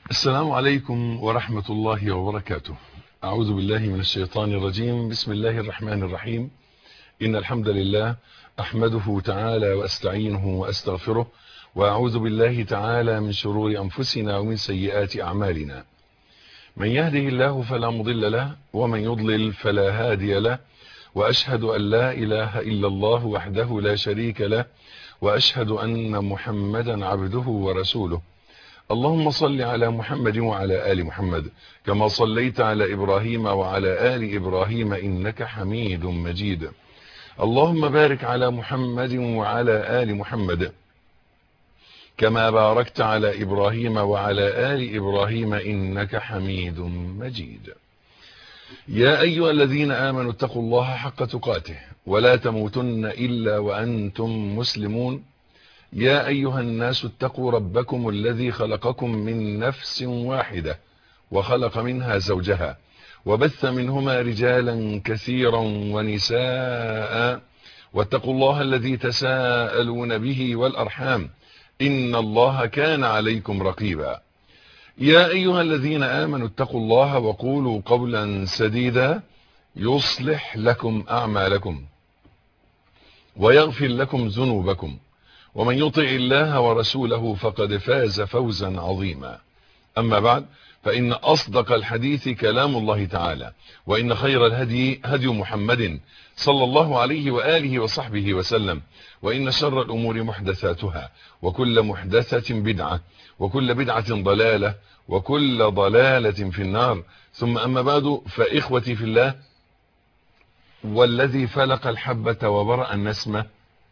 السلام عليكم ورحمة الله وبركاته أعوذ بالله من الشيطان الرجيم بسم الله الرحمن الرحيم إن الحمد لله أحمده تعالى وأستعينه وأستغفره وأعوذ بالله تعالى من شرور أنفسنا ومن سيئات أعمالنا من يهده الله فلا مضل له ومن يضلل فلا هادي له وأشهد أن لا إله إلا الله وحده لا شريك له وأشهد أن محمدا عبده ورسوله اللهم صل على محمد وعلى آل محمد كما صليت على إبراهيم وعلى آل إبراهيم إنك حميد مجيد اللهم بارك على محمد وعلى آل محمد كما باركت على إبراهيم وعلى آل إبراهيم إنك حميد مجيد يا أيها الذين آمنوا اتقوا الله حق تقاته ولا تموتن إلا وأنتم مسلمون يا أيها الناس اتقوا ربكم الذي خلقكم من نفس واحدة وخلق منها زوجها وبث منهما رجالا كثيرا ونساء واتقوا الله الذي تساءلون به والأرحام إن الله كان عليكم رقيبا يا أيها الذين آمنوا اتقوا الله وقولوا قولا سديدا يصلح لكم أعمالكم ويغفر لكم ذنوبكم ومن يطع الله ورسوله فقد فاز فوزا عظيما أما بعد فإن أصدق الحديث كلام الله تعالى وإن خير الهدي هدي محمد صلى الله عليه وآله وصحبه وسلم وإن شر الأمور محدثاتها وكل محدثة بدعة وكل بدعة ضلالة وكل ضلالة في النار ثم أما بعد فإخوتي في الله والذي فلق الحبة وبرأ النسمة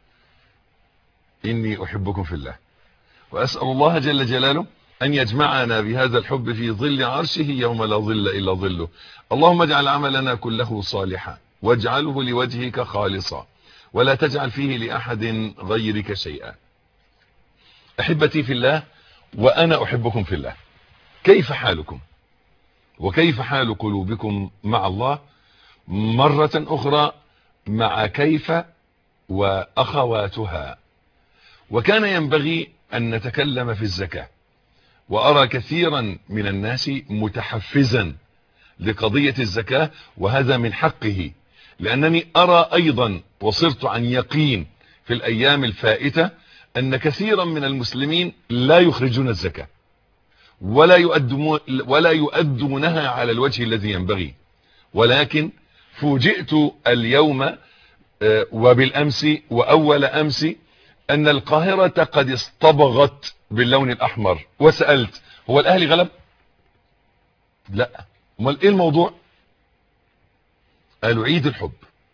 إني أحبكم في الله وأسأل الله جل جلاله أن يجمعنا بهذا الحب في ظل عرشه يوم لا ظل إلا ظله اللهم اجعل عملنا كله صالحا واجعله لوجهك خالصا ولا تجعل فيه لأحد غيرك شيئا أحبتي في الله وأنا أحبكم في الله كيف حالكم وكيف حال قلوبكم مع الله مرة أخرى مع كيف وأخواتها وكان ينبغي أن نتكلم في الزكاة وأرى كثيرا من الناس متحفزا لقضية الزكاة وهذا من حقه لأنني أرى أيضا وصرت عن يقين في الأيام الفائتة أن كثيرا من المسلمين لا يخرجون الزكاة ولا يؤدون ولا يؤدونها على الوجه الذي ينبغي ولكن فوجئت اليوم وبالأمس وأول أمس أن القاهرة قد اصطبغت باللون الأحمر وسألت هو الأهلي غلب لا امال ايه الموضوع قالوا عيد الحب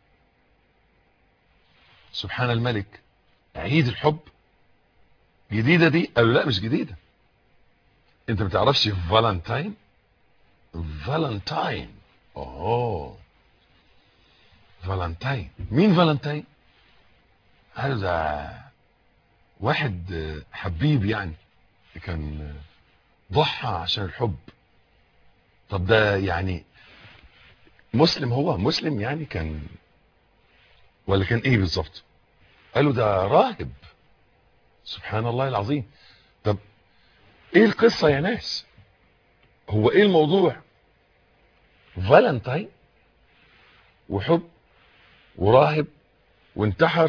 سبحان الملك عيد الحب جديدة دي قالوا لا مش جديدة انت ما تعرفش فالنتاين فالنتاين اوه فالنتاين مين فالنتاين قالوا ده واحد حبيب يعني كان ضحى عشان الحب طب ده يعني مسلم هو مسلم يعني كان ولا كان ايه بالظبط قالوا ده راهب سبحان الله العظيم طب ايه القصة يا ناس هو ايه الموضوع فالنتاين وحب وراهب وانتحر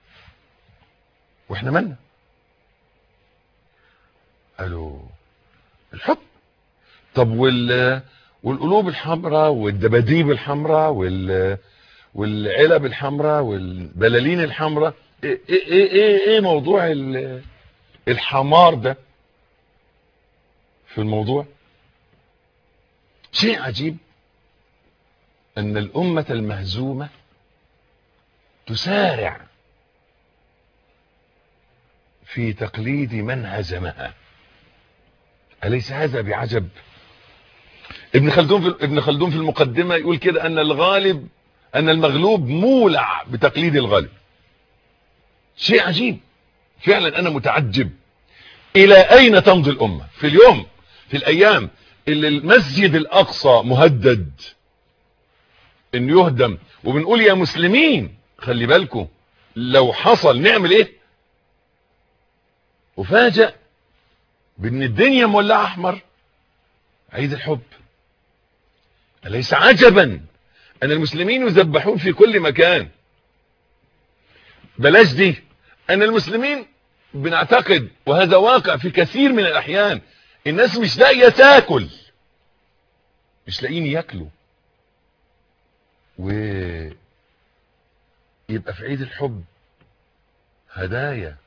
واحنا مالنا قالوا الحب طب وال والقلوب الحمراء والدباديب الحمراء وال والعلب الحمراء والبلالين الحمراء ايه ايه ايه ايه موضوع الحمار ده في الموضوع شيء عجيب ان الامة المهزومة تسارع في تقليد من هزمها أليس هذا بعجب ابن خلدون في ابن خلدون في المقدمة يقول كده أن الغالب أن المغلوب مولع بتقليد الغالب شيء عجيب فعلا أنا متعجب إلى أين تمضي الأمة في اليوم في الأيام اللي المسجد الأقصى مهدد إنه يهدم وبنقول يا مسلمين خلي بالكم لو حصل نعمل إيه وفاجأ بان الدنيا مولعه احمر عيد الحب أليس عجبا أن المسلمين يذبحون في كل مكان بلاش دي أن المسلمين بنعتقد وهذا واقع في كثير من الأحيان الناس مش لاقيه تاكل مش لاقيين ياكلوا و يبقى في عيد الحب هدايا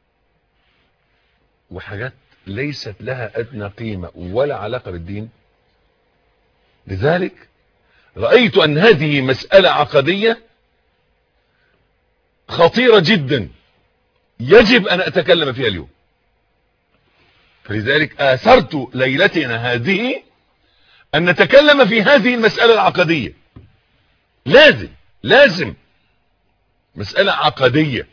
وحاجات ليست لها ادنى قيمه ولا علاقه بالدين لذلك رايت ان هذه مساله عقديه خطيره جدا يجب ان اتكلم فيها اليوم فلذلك اثرت ليلتنا هذه ان نتكلم في هذه المساله العقديه لازم لازم مساله عقديه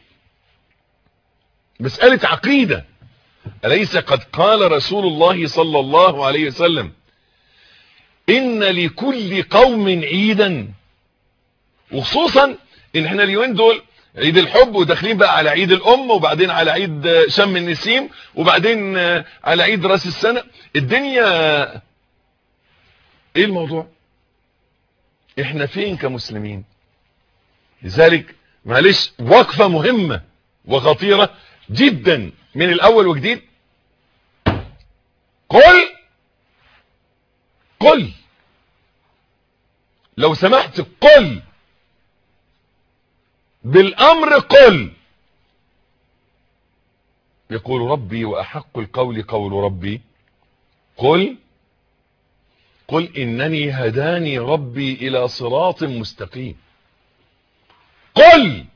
مساله عقيده اليس قد قال رسول الله صلى الله عليه وسلم ان لكل قوم عيدا وخصوصا ان احنا اليومين دول عيد الحب وداخلين بقى على عيد الام وبعدين على عيد شم النسيم وبعدين على عيد راس السنه الدنيا ايه الموضوع احنا فين كمسلمين لذلك معلش وقفه مهمه وخطيره جدا من الاول وجديد قل قل لو سمحت قل بالامر قل يقول ربي واحق القول قول ربي قل قل انني هداني ربي الى صراط مستقيم قل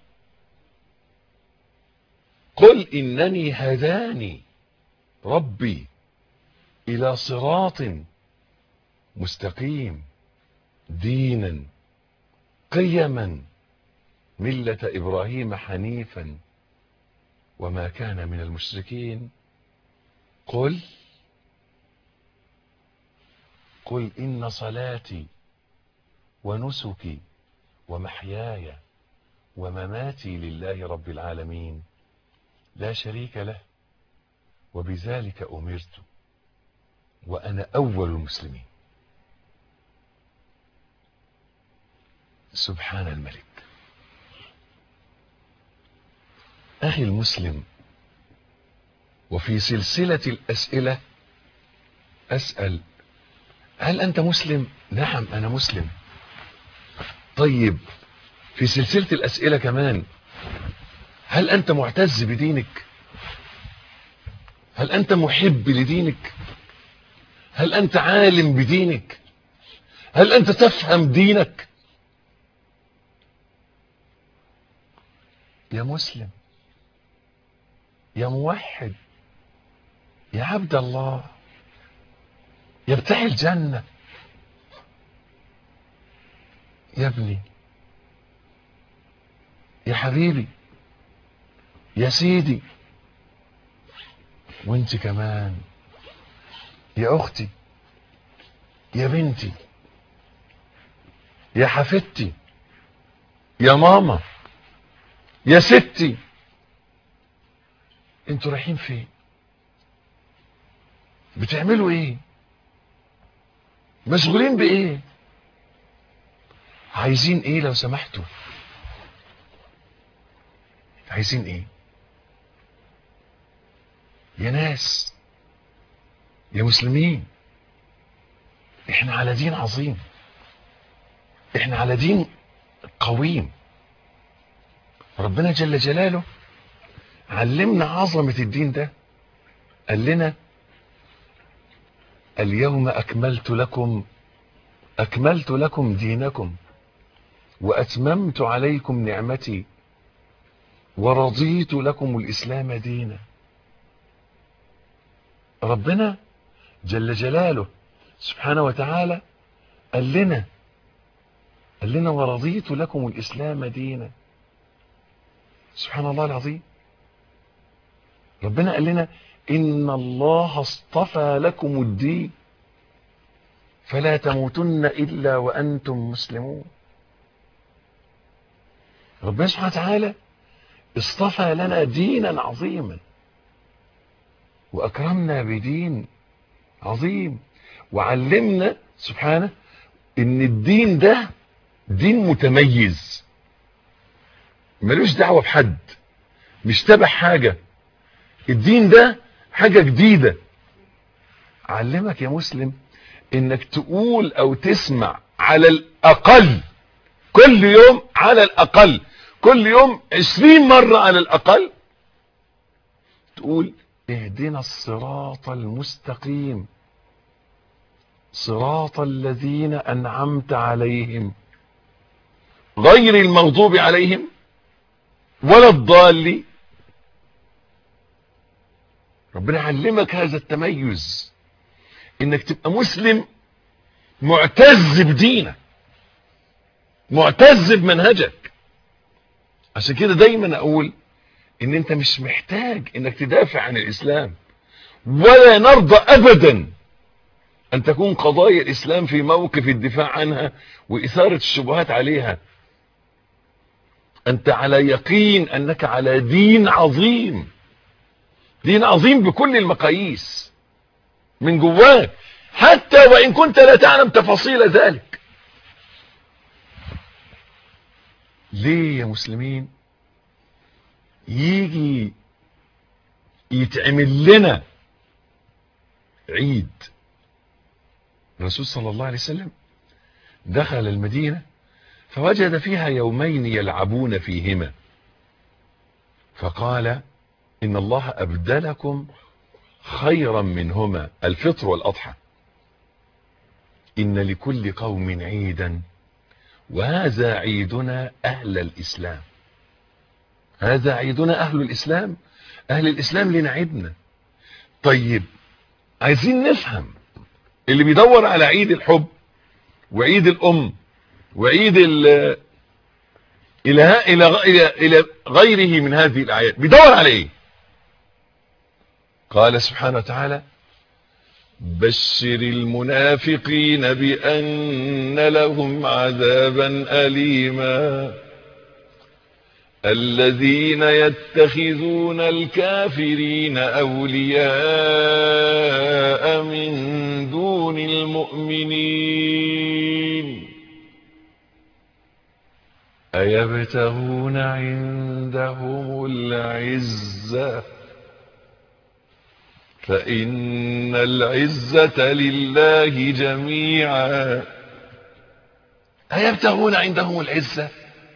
قل انني هداني ربي الى صراط مستقيم دينا قيما مله ابراهيم حنيفا وما كان من المشركين قل قل ان صلاتي ونسكي ومحياي ومماتي لله رب العالمين لا شريك له وبذلك امرت وانا اول المسلمين سبحان الملك اخي المسلم وفي سلسله الاسئله اسال هل انت مسلم نعم انا مسلم طيب في سلسله الاسئله كمان هل انت معتز بدينك هل انت محب لدينك هل انت عالم بدينك هل انت تفهم دينك يا مسلم يا موحد يا عبد الله يا بتاع الجنة يا ابني يا حبيبي يا سيدي وانت كمان يا اختي يا بنتي يا حفيدتي يا ماما يا ستي انتوا رايحين فين بتعملوا ايه مشغولين بايه عايزين ايه لو سمحتوا عايزين ايه يا ناس يا مسلمين احنا على دين عظيم احنا على دين قويم ربنا جل جلاله علمنا عظمة الدين ده قال لنا اليوم أكملت لكم أكملت لكم دينكم وأتممت عليكم نعمتي ورضيت لكم الإسلام دينا ربنا جل جلاله سبحانه وتعالى قال لنا قال لنا ورضيت لكم الإسلام دينا سبحان الله العظيم ربنا قال لنا إن الله اصطفى لكم الدين فلا تموتن إلا وأنتم مسلمون ربنا سبحانه وتعالى اصطفى لنا دينا عظيما وأكرمنا بدين عظيم وعلمنا سبحانه ان الدين ده دين متميز ملوش دعوة بحد مش تبع حاجة الدين ده حاجة جديدة علمك يا مسلم انك تقول او تسمع على الاقل كل يوم على الاقل كل يوم عشرين مرة على الاقل تقول اهدنا الصراط المستقيم صراط الذين انعمت عليهم غير المغضوب عليهم ولا الضال ربنا علمك هذا التميز انك تبقى مسلم معتز بدينك معتز بمنهجك عشان كده دايما اقول ان انت مش محتاج انك تدافع عن الاسلام ولا نرضى ابدا ان تكون قضايا الاسلام في موقف الدفاع عنها واثارة الشبهات عليها انت على يقين انك على دين عظيم دين عظيم بكل المقاييس من جواك حتى وان كنت لا تعلم تفاصيل ذلك ليه يا مسلمين يجي يتعمل لنا عيد الرسول صلى الله عليه وسلم دخل المدينة فوجد فيها يومين يلعبون فيهما فقال إن الله أبدلكم خيرا منهما الفطر والأضحى إن لكل قوم عيدا وهذا عيدنا أهل الإسلام هذا عيدنا أهل الإسلام أهل الإسلام لنا عيدنا طيب عايزين نفهم اللي بيدور على عيد الحب وعيد الأم وعيد ال إلى إلى إلى غيره من هذه الأعياد بيدور على إيه قال سبحانه وتعالى بشر المنافقين بأن لهم عذابا أليما الذين يتخذون الكافرين أولياء من دون المؤمنين أيبتغون عندهم العزة فإن العزة لله جميعا أيبتغون عندهم العزة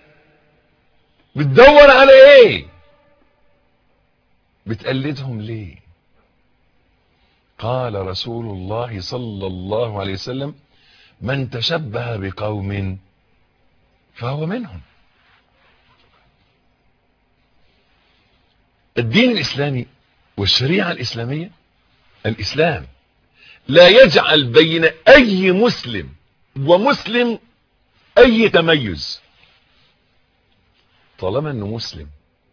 بتدور على ايه بتقلدهم ليه قال رسول الله صلى الله عليه وسلم من تشبه بقوم فهو منهم الدين الإسلامي والشريعة الإسلامية الإسلام لا يجعل بين أي مسلم ومسلم أي تميز طالما أنه مسلم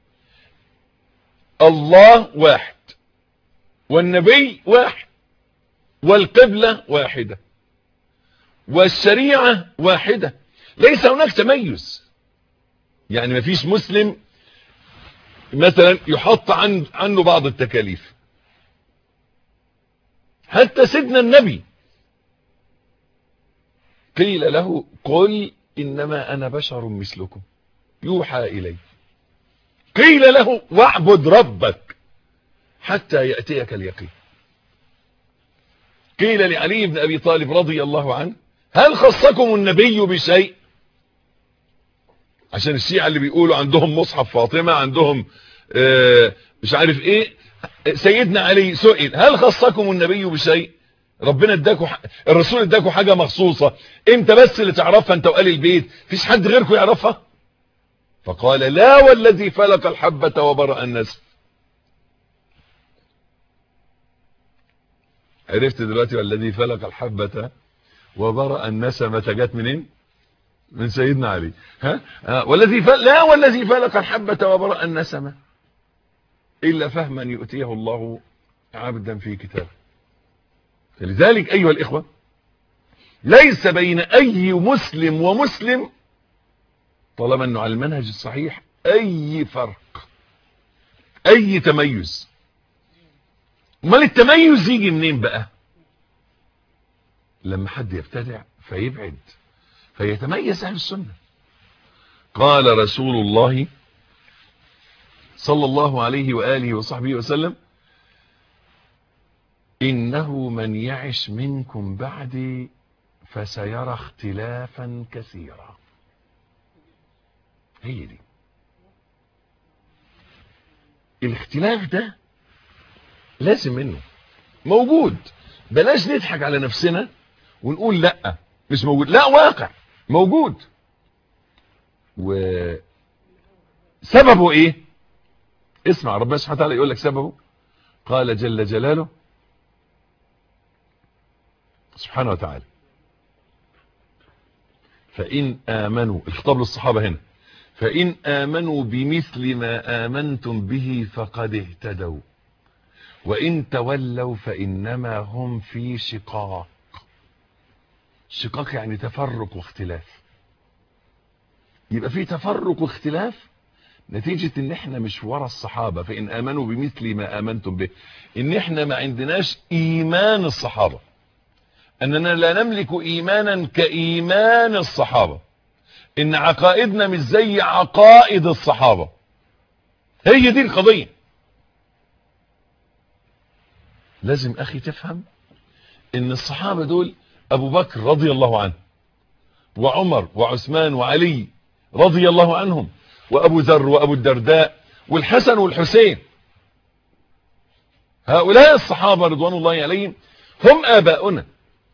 الله واحد والنبي واحد والقبلة واحدة والشريعة واحدة ليس هناك تميز يعني ما فيش مسلم مثلا يحط عن عنه بعض التكاليف حتى سيدنا النبي قيل له قل إنما أنا بشر مثلكم يوحى إلي قيل له واعبد ربك حتى يأتيك اليقين قيل لعلي بن أبي طالب رضي الله عنه هل خصكم النبي بشيء عشان الشيعة اللي بيقولوا عندهم مصحف فاطمة عندهم آه مش عارف ايه سيدنا علي سئل هل خصكم النبي بشيء ربنا اداكوا الرسول اداكوا حاجة مخصوصة انت بس اللي تعرفها انت وقال البيت فيش حد غيركم يعرفها فقال لا والذي فلق الحبة وبرأ النسف عرفت دلوقتي والذي فلق الحبة وبرأ النسمة جت منين من سيدنا علي ها آه. والذي فل... لا والذي فلق الحبة وبرأ النسمة إلا فهما يؤتيه الله عبدا في كتابه لذلك أيها الإخوة ليس بين أي مسلم ومسلم طالما أنه على المنهج الصحيح أي فرق أي تميز امال التميز يجي منين بقى لما حد يبتدع فيبعد فيتميز اهل السنة قال رسول الله صلى الله عليه وآله وصحبه وسلم إنه من يعش منكم بعدي فسيرى اختلافا كثيرا هي دي الاختلاف ده لازم منه موجود بلاش نضحك على نفسنا ونقول لا مش موجود لا واقع موجود وسببه ايه اسمع ربنا سبحانه وتعالى يقول لك سببه قال جل جلاله سبحانه وتعالى فإن آمنوا الخطاب للصحابة هنا فإن آمنوا بمثل ما آمنتم به فقد اهتدوا وإن تولوا فإنما هم في شقاق شقاق يعني تفرق واختلاف يبقى في تفرق واختلاف نتيجة ان احنا مش ورا الصحابة فإن آمنوا بمثل ما آمنتم به ان احنا ما عندناش ايمان الصحابة اننا لا نملك ايمانا كايمان الصحابة ان عقائدنا مش زي عقائد الصحابة هي دي القضية لازم اخي تفهم ان الصحابة دول ابو بكر رضي الله عنه وعمر وعثمان وعلي رضي الله عنهم وابو ذر وابو الدرداء والحسن والحسين هؤلاء الصحابة رضوان الله عليهم هم اباؤنا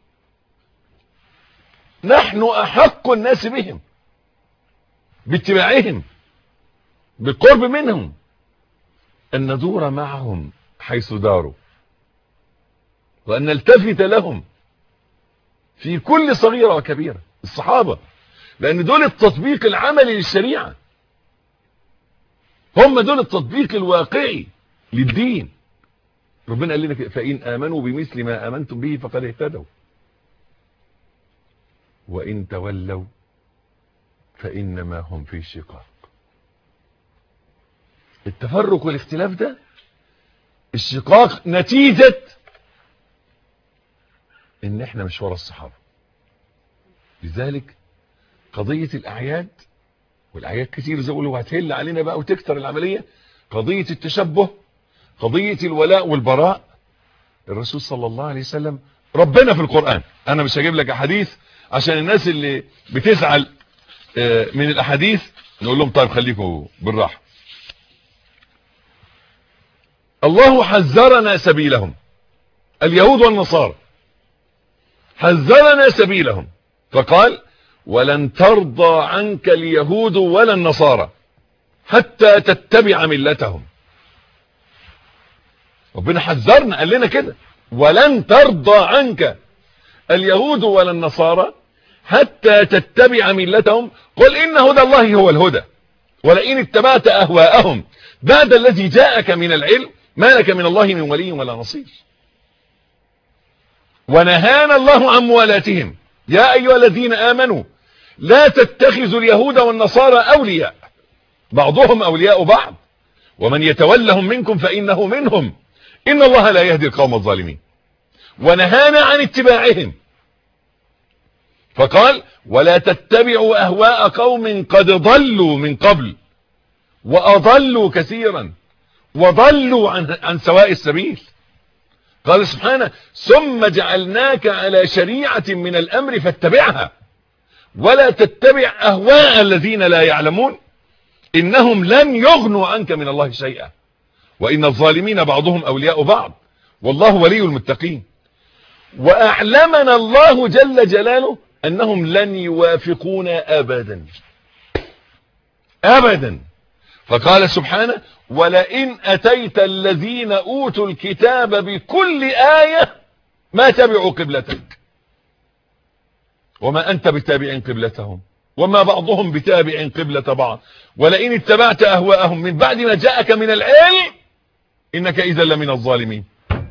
نحن احق الناس بهم باتباعهم بالقرب منهم ان ندور معهم حيث داروا وان نلتفت لهم في كل صغيرة وكبيرة الصحابة لان دول التطبيق العملي للشريعة هم دول التطبيق الواقعي للدين ربنا قال لنا كده فإن آمنوا بمثل ما آمنتم به فقد اهتدوا وإن تولوا فإنما هم في شقاق التفرق والاختلاف ده الشقاق نتيجة ان احنا مش ورا الصحابة لذلك قضية الاعياد والاعياد كتير زي ما هتهل علينا بقى وتكتر العملية قضية التشبه قضية الولاء والبراء الرسول صلى الله عليه وسلم ربنا في القرآن انا مش هجيب لك احاديث عشان الناس اللي بتزعل من الاحاديث نقول لهم طيب خليكم بالراحة الله حذرنا سبيلهم اليهود والنصارى حذرنا سبيلهم فقال ولن ترضى عنك اليهود ولا النصارى حتى تتبع ملتهم ربنا حذرنا قال لنا كده ولن ترضى عنك اليهود ولا النصارى حتى تتبع ملتهم قل إن هدى الله هو الهدى ولئن اتبعت أهواءهم بعد الذي جاءك من العلم ما لك من الله من ولي ولا نصير ونهانا الله عن موالاتهم يا أيها الذين آمنوا لا تتخذوا اليهود والنصارى أولياء بعضهم أولياء بعض ومن يتولهم منكم فإنه منهم إن الله لا يهدي القوم الظالمين ونهانا عن اتباعهم فقال ولا تتبعوا أهواء قوم قد ضلوا من قبل وأضلوا كثيرا وضلوا عن, عن سواء السبيل قال سبحانه ثم جعلناك على شريعة من الأمر فاتبعها ولا تتبع أهواء الذين لا يعلمون إنهم لن يغنوا عنك من الله شيئا وإن الظالمين بعضهم أولياء بعض والله ولي المتقين وأعلمنا الله جل جلاله أنهم لن يوافقونا أبدا أبدا فقال سبحانه ولئن أتيت الذين أوتوا الكتاب بكل آية ما تبعوا قبلتك وما أنت بتابع قبلتهم وما بعضهم بتابع قبلة بعض ولئن اتبعت أهواءهم من بعد ما جاءك من العلم إنك إذا لمن الظالمين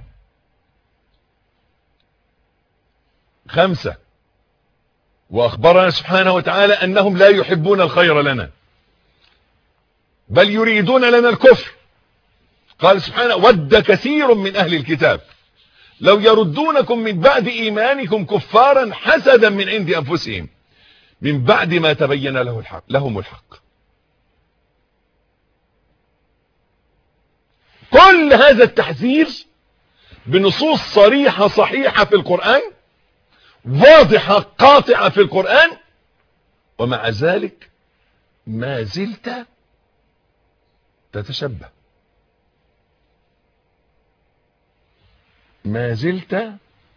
خمسة وأخبرنا سبحانه وتعالى أنهم لا يحبون الخير لنا بل يريدون لنا الكفر قال سبحانه ود كثير من أهل الكتاب لو يردونكم من بعد ايمانكم كفارا حسدا من عند انفسهم من بعد ما تبين له الحق لهم الحق كل هذا التحذير بنصوص صريحة صحيحة في القرآن واضحة قاطعة في القرآن ومع ذلك ما زلت تتشبه ما زلت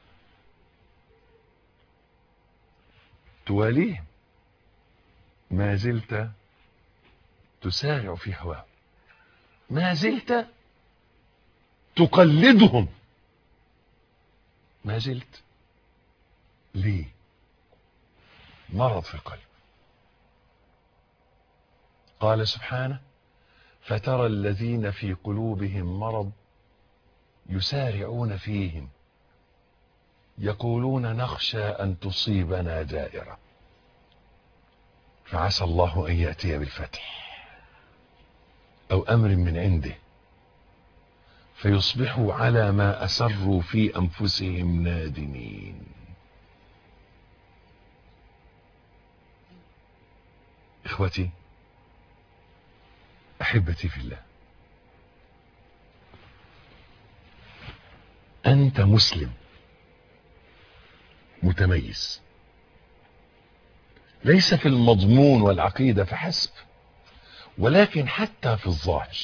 تواليهم ما زلت تسارع في هواهم ما زلت تقلدهم ما زلت ليه مرض في القلب قال سبحانه فترى الذين في قلوبهم مرض يسارعون فيهم يقولون نخشى أن تصيبنا دائرة فعسى الله أن يأتي بالفتح أو أمر من عنده فيصبحوا على ما أسروا في أنفسهم نادمين إخوتي أحبتي في الله أنت مسلم متميز ليس في المضمون والعقيدة فحسب ولكن حتى في الظاهر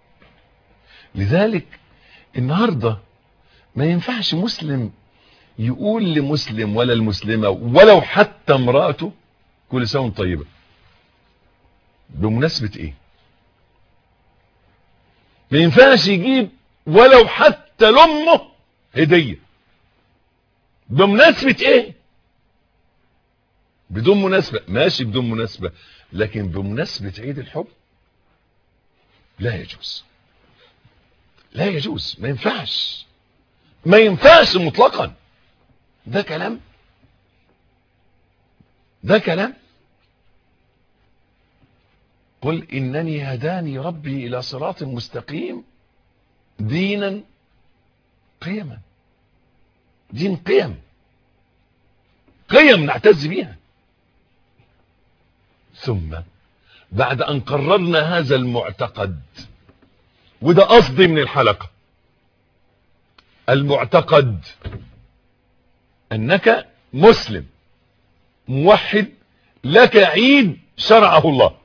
لذلك النهاردة ما ينفعش مسلم يقول لمسلم ولا المسلمة ولو حتى امرأته كل سنة طيبة بمناسبة ايه ما ينفعش يجيب ولو حتى لامه هدية بمناسبة ايه بدون مناسبة ماشي بدون مناسبة لكن بمناسبة عيد الحب لا يجوز لا يجوز ما ينفعش ما ينفعش مطلقا ده كلام ده كلام قل إنني هداني ربي إلى صراط مستقيم دينا قيما دين قيم قيم نعتز بيها ثم بعد أن قررنا هذا المعتقد وده قصدي من الحلقة المعتقد أنك مسلم موحد لك عيد شرعه الله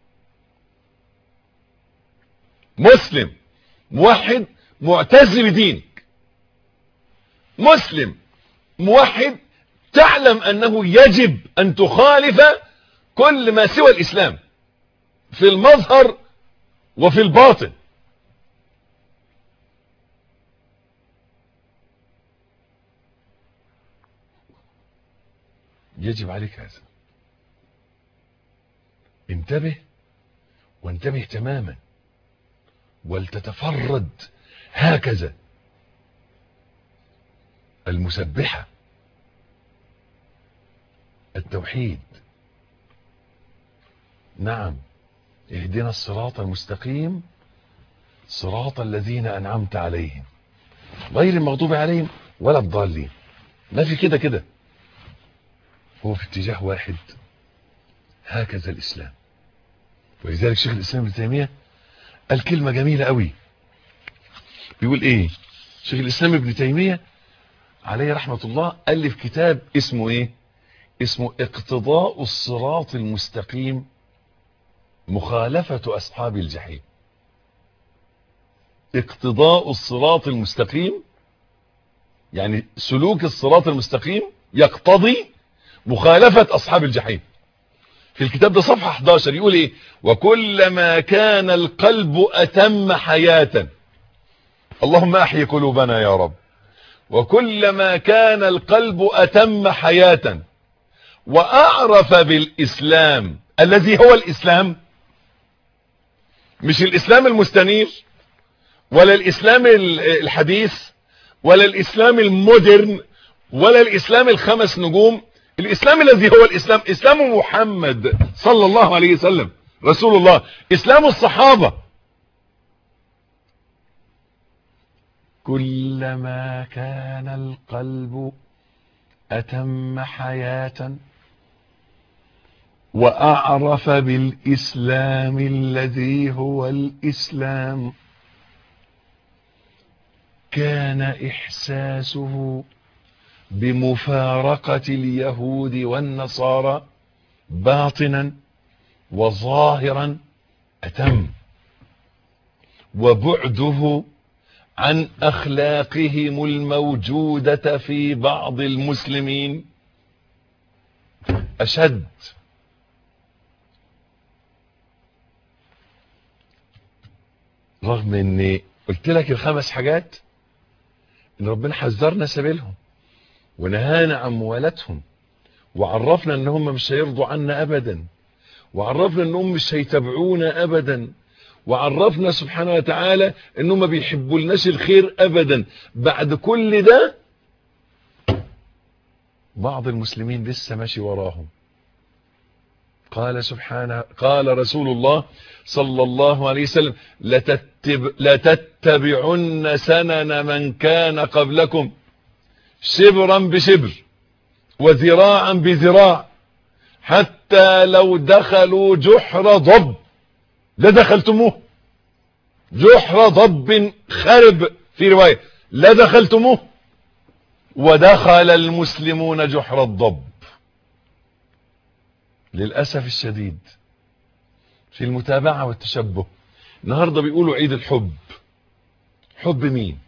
مسلم موحد معتز بدينك مسلم موحد تعلم أنه يجب أن تخالف كل ما سوى الإسلام في المظهر وفي الباطن يجب عليك هذا انتبه وانتبه تماما ولتتفرد هكذا المسبحة التوحيد نعم اهدنا الصراط المستقيم صراط الذين أنعمت عليهم غير المغضوب عليهم ولا الضالين ما في كده كده هو في اتجاه واحد هكذا الإسلام ولذلك شيخ الإسلام ابن تيمية قال كلمة جميلة قوي بيقول ايه شيخ الإسلام ابن تيمية عليه رحمة الله ألف كتاب اسمه ايه اسمه اقتضاء الصراط المستقيم مخالفة أصحاب الجحيم اقتضاء الصراط المستقيم يعني سلوك الصراط المستقيم يقتضي مخالفة أصحاب الجحيم في الكتاب ده صفحة 11 يقول ايه وكلما كان القلب أتم حياة اللهم أحيي قلوبنا يا رب وكلما كان القلب أتم حياة وأعرف بالإسلام الذي هو الإسلام مش الإسلام المستنير ولا الإسلام الحديث ولا الإسلام المودرن ولا الإسلام الخمس نجوم الإسلام الذي هو الإسلام إسلام محمد صلى الله عليه وسلم رسول الله إسلام الصحابة كلما كان القلب أتم حياة وأعرف بالإسلام الذي هو الإسلام كان إحساسه بمفارقة اليهود والنصارى باطنا وظاهرا أتم وبعده عن أخلاقهم الموجودة في بعض المسلمين أشد رغم اني قلت لك الخمس حاجات ان ربنا حذرنا سبيلهم ونهانا عن موالاتهم وعرفنا ان هم مش هيرضوا عنا ابدا وعرفنا انهم مش هيتبعونا ابدا وعرفنا سبحانه وتعالى انهم ما بيحبوا لناش الخير ابدا بعد كل ده بعض المسلمين لسه ماشي وراهم قال سبحانه قال رسول الله صلى الله عليه وسلم لتتب لتتبعن سنن من كان قبلكم شبرا بشبر وذراعا بذراع حتى لو دخلوا جحر ضب لدخلتموه جحر ضب خرب في رواية لدخلتموه ودخل المسلمون جحر الضب للأسف الشديد في المتابعة والتشبه النهاردة بيقولوا عيد الحب حب مين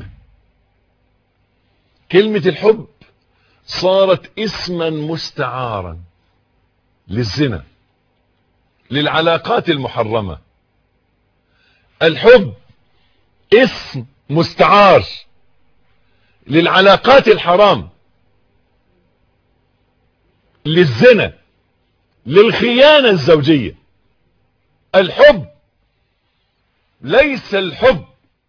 كلمة الحب صارت اسما مستعارا للزنا للعلاقات المحرمة الحب اسم مستعار للعلاقات الحرام للزنا للخيانة الزوجية الحب ليس الحب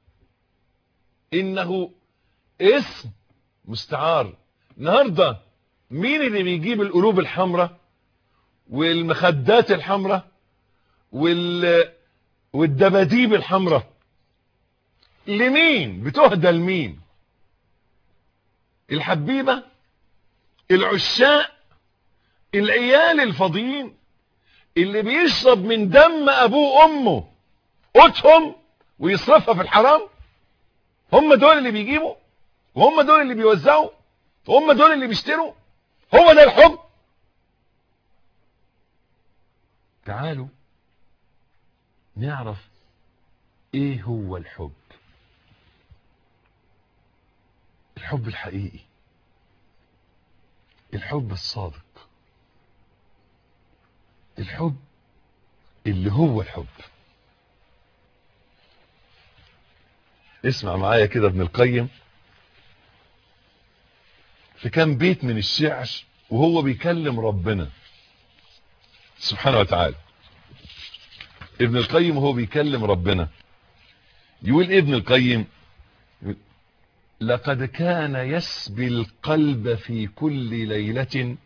انه اسم مستعار النهاردة مين اللي بيجيب القلوب الحمراء والمخدات الحمراء وال والدباديب الحمراء لمين بتهدى لمين الحبيبة العشاق العيال الفاضيين اللي بيشرب من دم ابوه وامه قوتهم ويصرفها في الحرام هم دول اللي بيجيبوا وهم دول اللي بيوزعوا هم دول اللي بيشتروا هو ده الحب تعالوا نعرف ايه هو الحب الحب الحقيقي الحب الصادق الحب اللي هو الحب اسمع معايا كده ابن القيم في كام بيت من الشعر وهو بيكلم ربنا سبحانه وتعالى ابن القيم وهو بيكلم ربنا يقول ابن القيم يقول لقد كان يسبي القلب في كل ليلة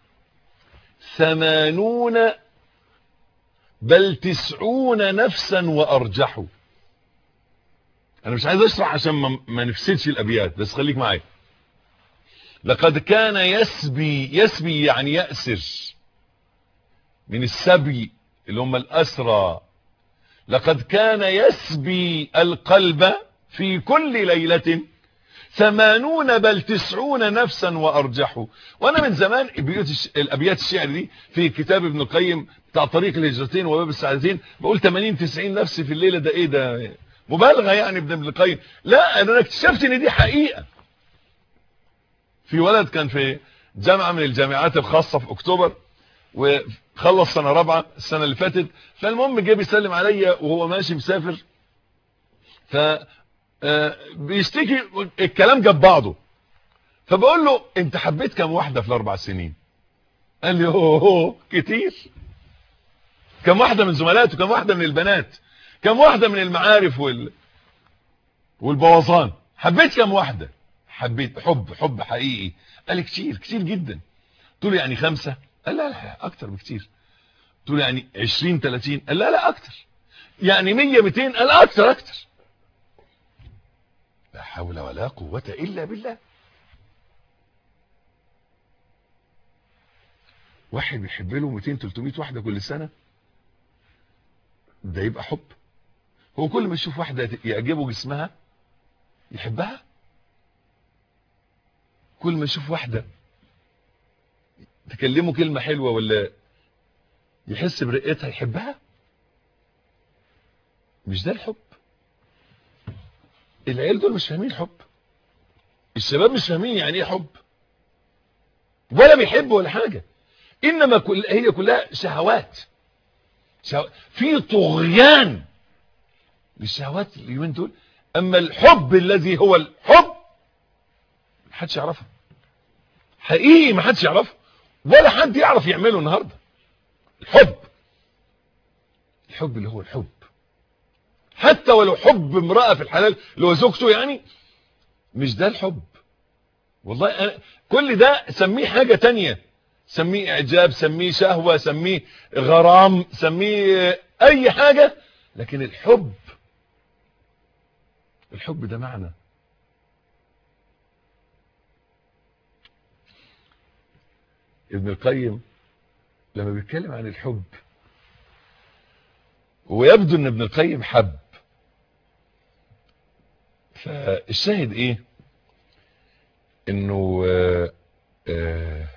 ثمانون بل تسعون نفسا وارجحوا انا مش عايز اشرح عشان ما, ما نفسدش الابيات بس خليك معايا لقد كان يسبي يسبي يعني يأسر من السبي اللي هم الأسرى لقد كان يسبي القلب في كل ليلة ثمانون بل تسعون نفسا وأرجحوا وأنا من زمان الأبيات الشعر دي في كتاب ابن القيم بتاع طريق الهجرتين وباب السعادتين بقول 80 90 نفس في الليلة ده ايه ده مبالغة يعني ابن القيم لا انا اكتشفت ان دي حقيقة في ولد كان في جامعة من الجامعات الخاصة في اكتوبر وخلص سنة رابعة السنة اللي فاتت فالمهم جه بيسلم عليا وهو ماشي مسافر ف بيشتكي الكلام جاب بعضه فبقول له انت حبيت كم واحدة في الاربع سنين قال لي اوه كتير كم واحدة من زملاته كم واحدة من البنات كم واحدة من المعارف وال والبوظان حبيت كم واحدة حبيت حب حب حقيقي قال لي كتير كتير جدا قلت له يعني خمسة قال لا لا اكتر بكتير قلت له يعني 20 30 قال لا لا اكتر يعني 100 200 قال اكتر اكتر لا حول ولا قوة إلا بالله واحد بيحب له 200 300 واحدة كل سنة ده يبقى حب هو كل ما يشوف واحدة يعجبه جسمها يحبها كل ما يشوف واحدة تكلمه كلمة حلوة ولا يحس برقتها يحبها مش ده الحب العيال دول مش فاهمين حب الشباب مش فاهمين يعني ايه حب ولا بيحبوا ولا حاجة انما كل هي كلها شهوات شهو... في طغيان للشهوات اليومين دول اما الحب الذي هو الحب محدش يعرفه حقيقي محدش يعرفه ولا حد يعرف يعمله النهارده الحب الحب اللي هو الحب حتى ولو حب امرأة في الحلال اللي هو زوجته يعني مش ده الحب والله أنا كل ده سميه حاجة تانية سميه اعجاب سميه شهوة سميه غرام سميه اي حاجة لكن الحب الحب ده معنى ابن القيم لما بيتكلم عن الحب ويبدو ان ابن القيم حب فالشاهد ايه انه آآ آآ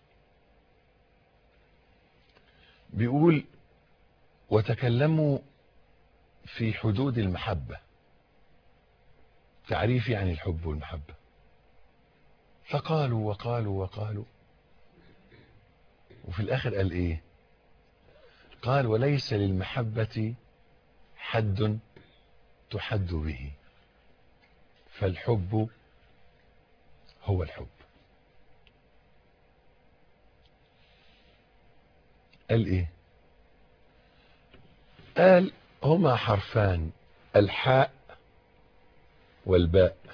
بيقول وتكلموا في حدود المحبة تعريف يعني الحب والمحبة فقالوا وقالوا وقالوا وفي الاخر قال ايه قال وليس للمحبة حد تحد به فالحب هو الحب قال ايه قال هما حرفان الحاء والباء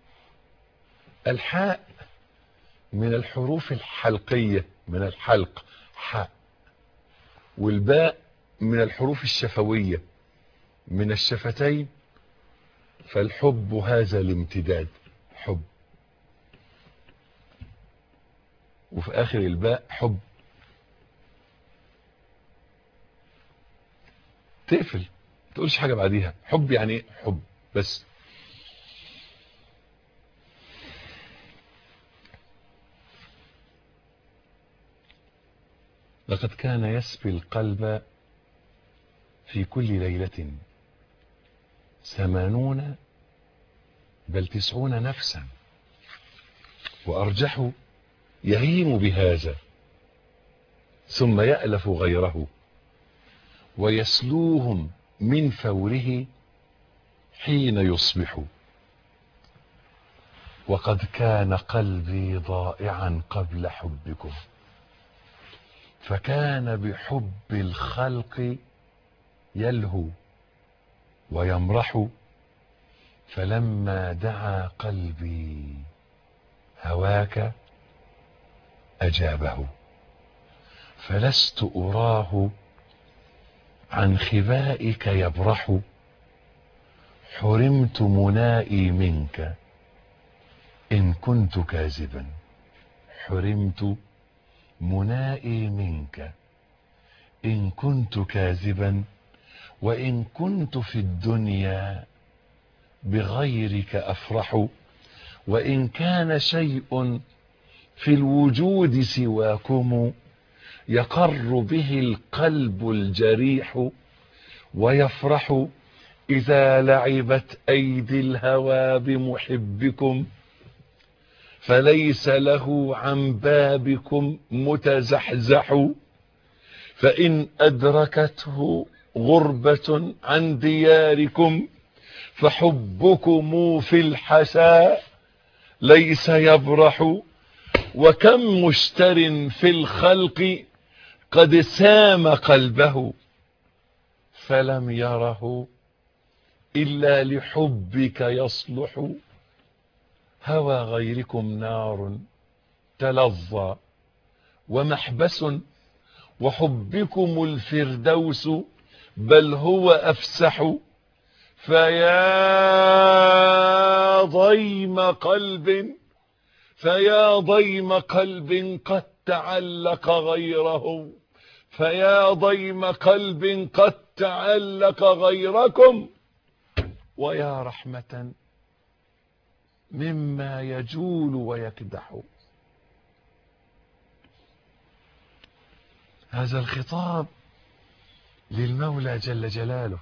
الحاء من الحروف الحلقية من الحلق حاء والباء من الحروف الشفوية من الشفتين فالحب هذا الامتداد حب وفي آخر الباء حب تقفل تقولش حاجة بعديها حب يعني ايه حب بس لقد كان يسبي القلب في كل ليلة ثمانون بل تسعون نفسا وأرجح يهيم بهذا ثم يألف غيره ويسلوهم من فوره حين يصبح وقد كان قلبي ضائعا قبل حبكم فكان بحب الخلق يلهو ويمرح فلما دعا قلبي هواك أجابه فلست أراه عن خبائك يبرح حرمت منائي منك إن كنت كاذبا حرمت منائي منك إن كنت كاذبا وإن كنت في الدنيا بغيرك أفرح وإن كان شيء في الوجود سواكم يقر به القلب الجريح ويفرح إذا لعبت أيدي الهوى بمحبكم فليس له عن بابكم متزحزح فإن أدركته غربة عن دياركم فحبكم في الحساء ليس يبرح وكم مشتر في الخلق قد سام قلبه فلم يره إلا لحبك يصلح هوى غيركم نار تلظى ومحبس وحبكم الفردوس بل هو أفسح فيا فيا ضيم قلب فيا ضيم قلب قد تعلق غيره فيا ضيم قلب قد تعلق غيركم ويا رحمة مما يجول ويكدح هذا الخطاب للمولى جل جلاله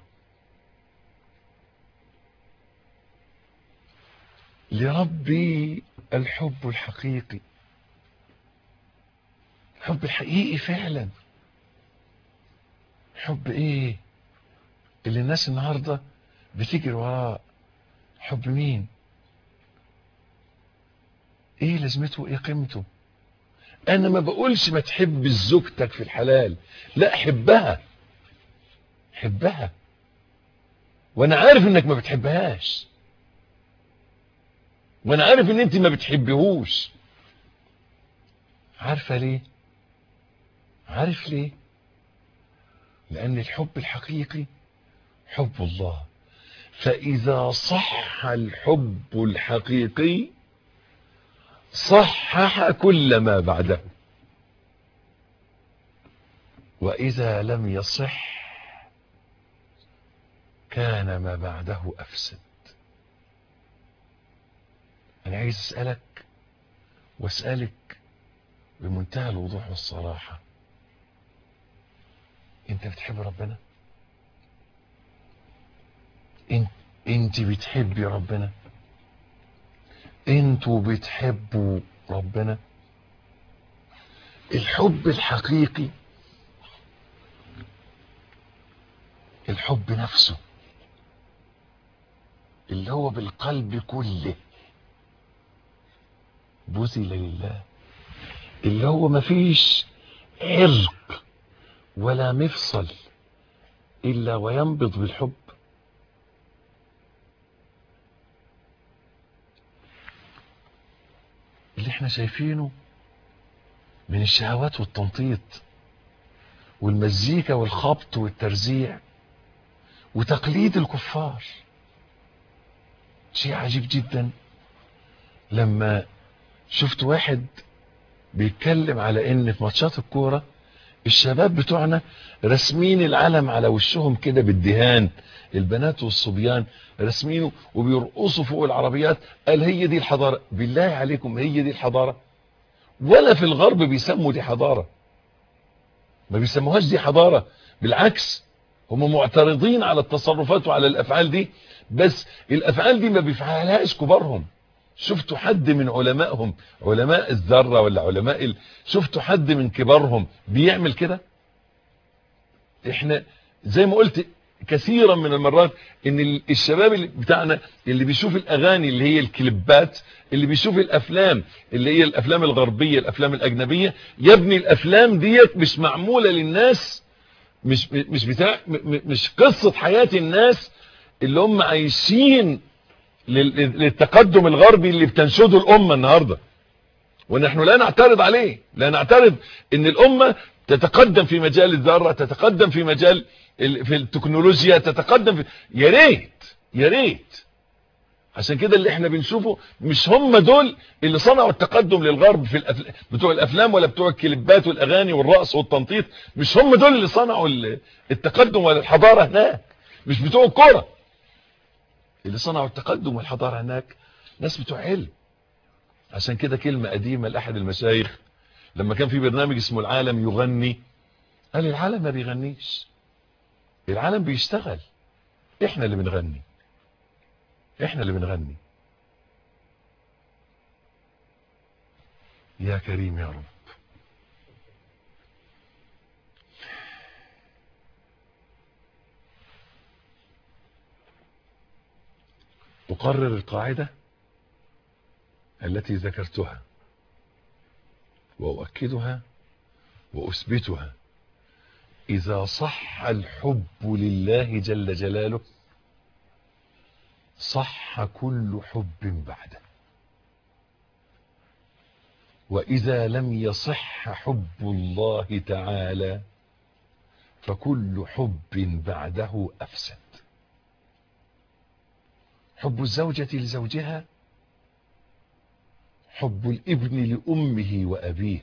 لربي الحب الحقيقي الحب الحقيقي فعلا حب ايه اللي الناس النهارده بتجري وراه حب مين ايه لازمته ايه قيمته انا ما بقولش ما تحب زوجتك في الحلال لا حبها حبها وانا عارف انك ما بتحبهاش وانا عارف ان انت ما بتحبهوش عارفه ليه عارف ليه لان الحب الحقيقي حب الله فاذا صح الحب الحقيقي صحح كل ما بعده واذا لم يصح كان ما بعده افسد انا عايز اسالك واسالك بمنتهى الوضوح والصراحه انت بتحب ربنا انت انت بتحبي ربنا انتوا بتحبوا ربنا الحب الحقيقي الحب نفسه اللي هو بالقلب كله بذل لله اللي هو مفيش عرق ولا مفصل الا وينبض بالحب اللي احنا شايفينه من الشهوات والتنطيط والمزيكا والخبط والترزيع وتقليد الكفار شيء عجيب جدا لما شفت واحد بيتكلم على ان في ماتشات الكوره الشباب بتوعنا رسمين العلم على وشهم كده بالدهان البنات والصبيان رسمينه وبيرقصوا فوق العربيات قال هي دي الحضارة بالله عليكم هي دي الحضارة ولا في الغرب بيسموا دي حضارة ما بيسموهاش دي حضارة بالعكس هم معترضين على التصرفات وعلى الافعال دي بس الافعال دي ما بيفعلهاش كبارهم شفتوا حد من علمائهم علماء الذرة ولا علماء ال... شفتوا حد من كبارهم بيعمل كده احنا زي ما قلت كثيرا من المرات ان الشباب اللي بتاعنا اللي بيشوف الاغاني اللي هي الكليبات اللي بيشوف الافلام اللي هي الافلام الغربية الافلام الاجنبية يا ابني الافلام ديت مش معمولة للناس مش مش بتاع مش قصة حياة الناس اللي هم عايشين للتقدم الغربي اللي بتنشده الامة النهاردة ونحن لا نعترض عليه لا نعترض ان الامة تتقدم في مجال الذرة تتقدم في مجال في التكنولوجيا تتقدم في يا ريت يا ريت عشان كده اللي احنا بنشوفه مش هم دول اللي صنعوا التقدم للغرب في الأفل... بتوع الافلام ولا بتوع الكليبات والاغاني والرقص والتنطيط مش هم دول اللي صنعوا التقدم ولا الحضارة هناك مش بتوع الكوره اللي صنعوا التقدم والحضارة هناك ناس بتوع علم عشان كده كلمة قديمة لأحد المشايخ لما كان في برنامج اسمه العالم يغني قال العالم ما بيغنيش العالم بيشتغل احنا اللي بنغني احنا اللي بنغني يا كريم يا رب أقرر القاعدة التي ذكرتها وأؤكدها وأثبتها إذا صح الحب لله جل جلاله صح كل حب بعده وإذا لم يصح حب الله تعالى فكل حب بعده أفسد حب الزوجة لزوجها حب الابن لأمه وأبيه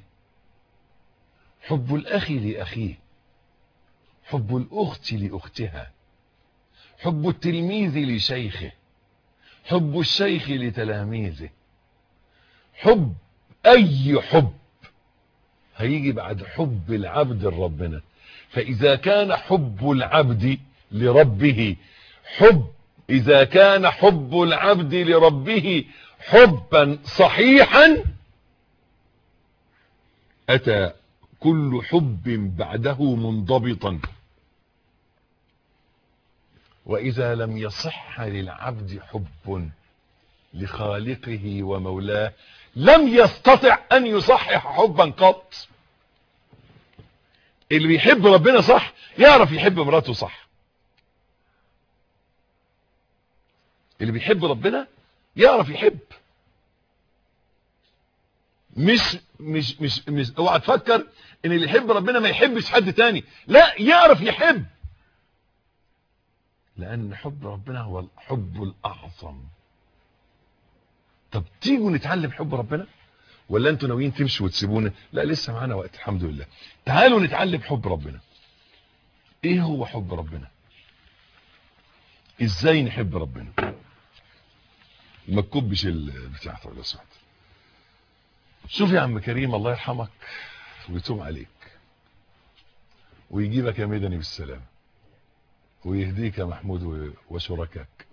حب الأخ لأخيه حب الأخت لأختها حب التلميذ لشيخه حب الشيخ لتلاميذه حب أي حب هيجي بعد حب العبد لربنا فإذا كان حب العبد لربه حب إذا كان حب العبد لربه حبا صحيحا أتى كل حب بعده منضبطا وإذا لم يصح للعبد حب لخالقه ومولاه لم يستطع أن يصحح حبا قط اللي بيحب ربنا صح يعرف يحب مراته صح اللي بيحب ربنا يعرف يحب مش مش مش مش اوعى تفكر ان اللي يحب ربنا ما يحبش حد تاني لا يعرف يحب لان حب ربنا هو الحب الاعظم طب تيجوا نتعلم حب ربنا ولا انتوا ناويين تمشوا وتسيبونا لا لسه معانا وقت الحمد لله تعالوا نتعلم حب ربنا ايه هو حب ربنا ازاي نحب ربنا ما تكبش البتاع لو سمحت شوف يا عم كريم الله يرحمك ويتوب عليك ويجيبك يا مدني بالسلام ويهديك يا محمود وشركاك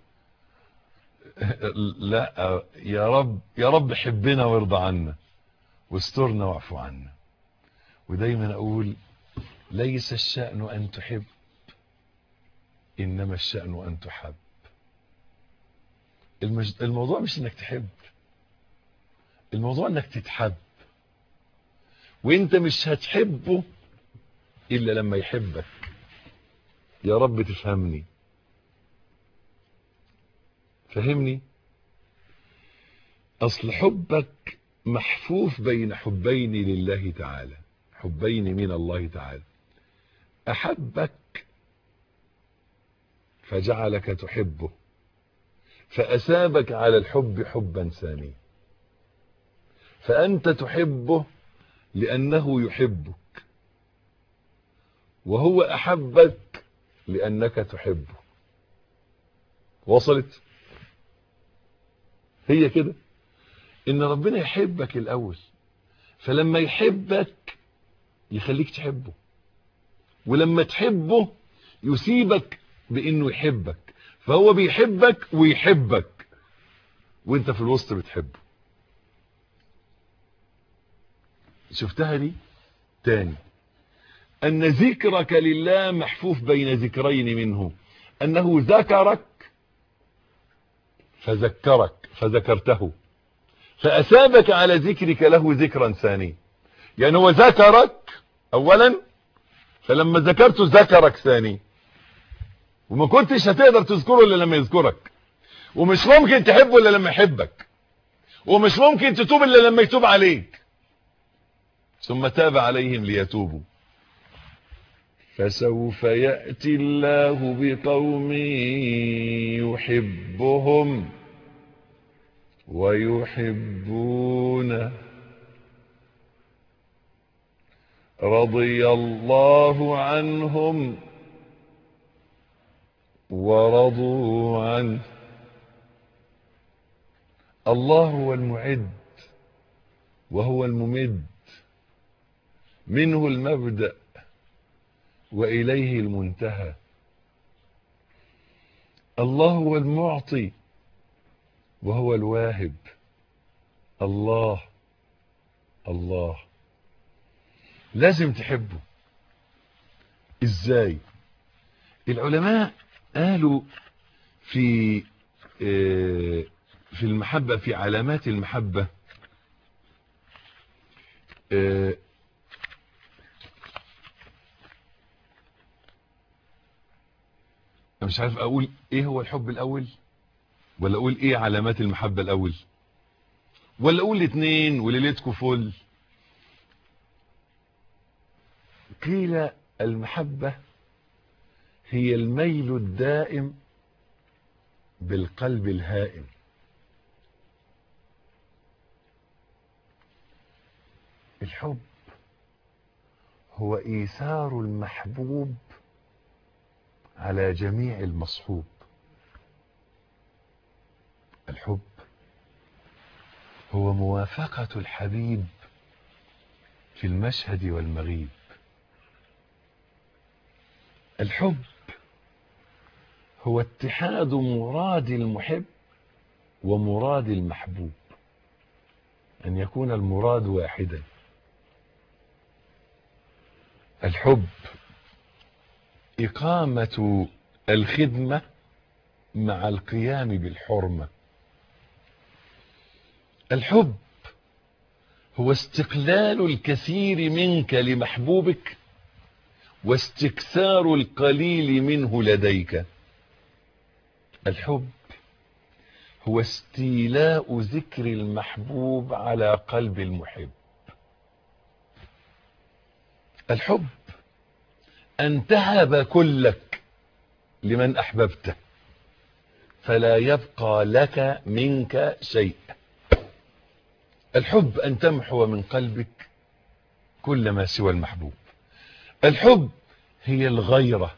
لا يا رب يا رب حبنا وارضى عنا واسترنا واعفو عنا ودايما اقول ليس الشأن ان تحب انما الشأن ان تحب المج... الموضوع مش انك تحب الموضوع انك تتحب وانت مش هتحبه الا لما يحبك يا رب تفهمني فهمني اصل حبك محفوف بين حبين لله تعالى حبين من الله تعالى احبك فجعلك تحبه فأسابك على الحب حبا ثانيا فأنت تحبه لأنه يحبك وهو أحبك لأنك تحبه وصلت هي كده إن ربنا يحبك الأول فلما يحبك يخليك تحبه ولما تحبه يسيبك بأنه يحبك فهو بيحبك ويحبك وانت في الوسط بتحبه شفتها دي تاني ان ذكرك لله محفوف بين ذكرين منه انه ذكرك فذكرك فذكرته فاثابك على ذكرك له ذكرا ثانيا يعني هو ذكرك اولا فلما ذكرته ذكرك ثانيا وما كنتش هتقدر تذكره الا لما يذكرك ومش ممكن تحبه الا لما يحبك ومش ممكن تتوب الا لما يتوب عليك ثم تاب عليهم ليتوبوا فسوف يأتي الله بقوم يحبهم ويحبونه رضي الله عنهم ورضوا عنه الله هو المعد وهو الممد منه المبدأ وإليه المنتهى الله هو المعطي وهو الواهب الله الله لازم تحبه ازاي العلماء قالوا في في المحبة في علامات المحبة مش عارف اقول ايه هو الحب الاول ولا اقول ايه علامات المحبة الاول ولا اقول الاثنين وليلتكم فل قيل المحبة هي الميل الدائم بالقلب الهائم الحب هو ايثار المحبوب على جميع المصحوب الحب هو موافقة الحبيب في المشهد والمغيب الحب هو اتحاد مراد المحب ومراد المحبوب أن يكون المراد واحدا الحب إقامة الخدمة مع القيام بالحرمة الحب هو استقلال الكثير منك لمحبوبك واستكثار القليل منه لديك الحب هو استيلاء ذكر المحبوب على قلب المحب الحب أن تهب كلك لمن أحببته فلا يبقى لك منك شيء الحب أن تمحو من قلبك كل ما سوى المحبوب الحب هي الغيرة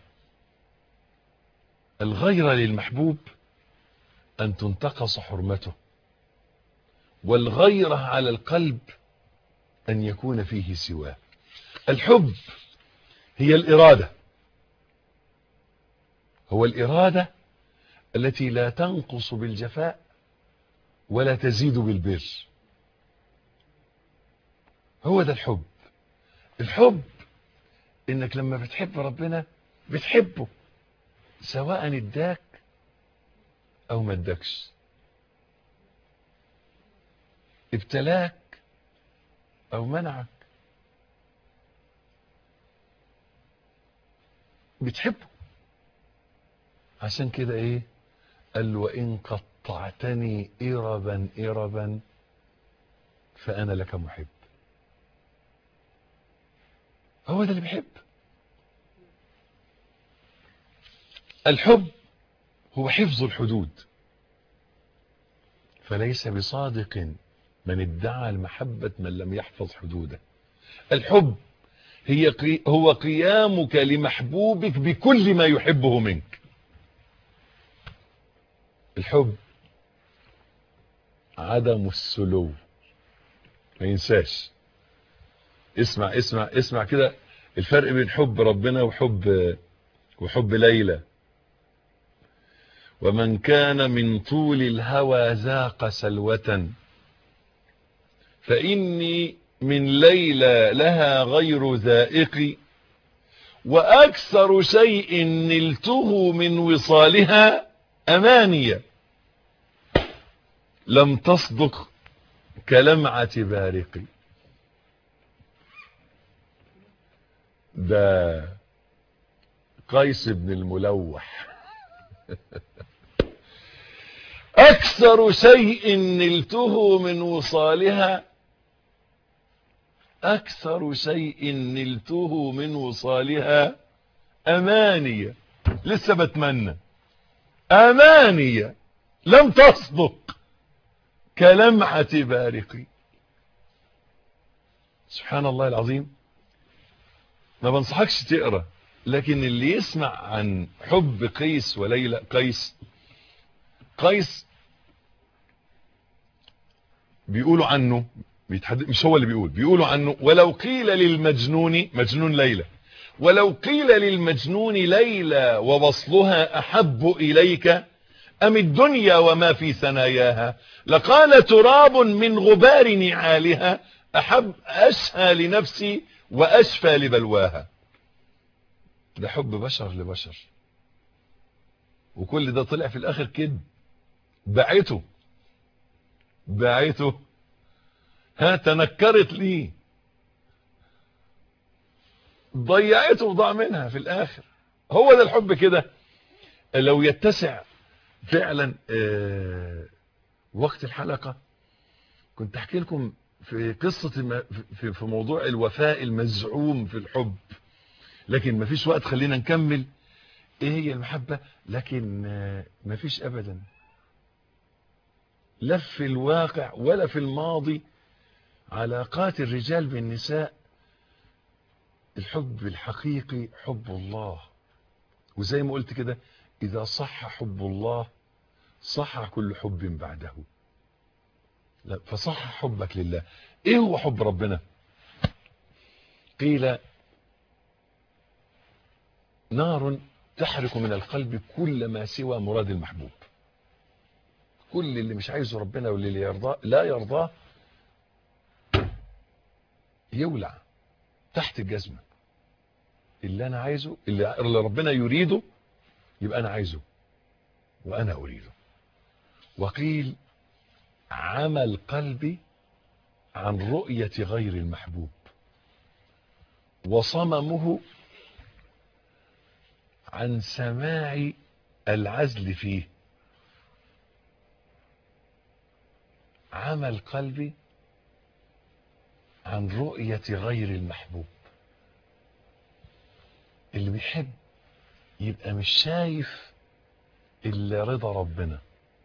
الغيرة للمحبوب أن تنتقص حرمته والغيرة على القلب أن يكون فيه سواه الحب هي الإرادة هو الإرادة التي لا تنقص بالجفاء ولا تزيد بالبر هو ده الحب الحب انك لما بتحب ربنا بتحبه سواء اداك او ما اداكش ابتلاك او منعك بتحبه عشان كده ايه قال وان قطعتني اربا اربا فانا لك محب هو ده اللي بيحب الحب هو حفظ الحدود فليس بصادق من ادعى المحبة من لم يحفظ حدوده الحب هي قي... هو قيامك لمحبوبك بكل ما يحبه منك الحب عدم السلو ما ينساش اسمع اسمع اسمع كده الفرق بين حب ربنا وحب وحب ليلى ومن كان من طول الهوى ذاق سلوة فإني من ليلى لها غير ذائق وأكثر شيء نلته من وصالها أمانية لم تصدق كلمعة بارق ده قيس بن الملوح أكثر شيء نلته من وصالها أكثر شيء نلته من وصالها أمانية لسه بتمنى أمانية لم تصدق كلمعة بارقي سبحان الله العظيم ما بنصحكش تقرأ لكن اللي يسمع عن حب قيس وليلى قيس قيس بيقولوا عنه بيتحدث مش هو اللي بيقول بيقولوا عنه ولو قيل للمجنون مجنون ليلى ولو قيل للمجنون ليلى ووصلها أحب إليك أم الدنيا وما في ثناياها لقال تراب من غبار نعالها أحب أشهى لنفسي وأشفى لبلواها ده حب بشر لبشر وكل ده طلع في الآخر كده باعته باعته ها تنكرت ليه ضيعته وضاع منها في الآخر هو ده الحب كده لو يتسع فعلا آه وقت الحلقة كنت احكي لكم في قصة في, في موضوع الوفاء المزعوم في الحب لكن مفيش وقت خلينا نكمل ايه هي المحبة لكن آه مفيش ابدا لا في الواقع ولا في الماضي علاقات الرجال بالنساء الحب الحقيقي حب الله وزي ما قلت كده إذا صح حب الله صح كل حب بعده لا فصح حبك لله ايه هو حب ربنا قيل نار تحرق من القلب كل ما سوى مراد المحبوب كل اللي مش عايزه ربنا واللي يرضاه لا يرضاه يولع تحت الجزمة اللي انا عايزه اللي ربنا يريده يبقى انا عايزه وانا اريده وقيل عمى القلب عن رؤية غير المحبوب وصممه عن سماع العزل فيه عمى القلب عن رؤية غير المحبوب اللي بيحب يبقى مش شايف إلا رضا ربنا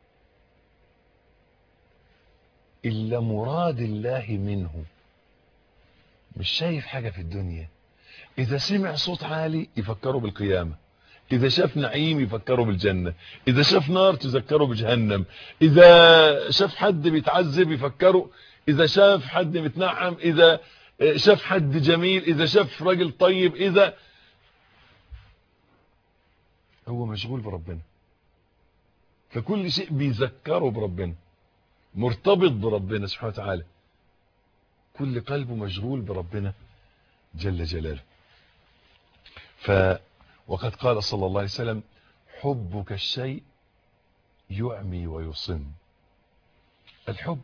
إلا مراد الله منه مش شايف حاجة في الدنيا إذا سمع صوت عالي يفكره بالقيامة إذا شاف نعيم يفكره بالجنة إذا شاف نار تذكره بجهنم إذا شاف حد بيتعذب يفكره إذا شاف حد متنعم إذا شاف حد جميل إذا شاف راجل طيب إذا هو مشغول بربنا فكل شيء بيذكره بربنا مرتبط بربنا سبحانه وتعالى كل قلبه مشغول بربنا جل جلاله ف وقد قال صلى الله عليه وسلم حبك الشيء يعمي ويصم الحب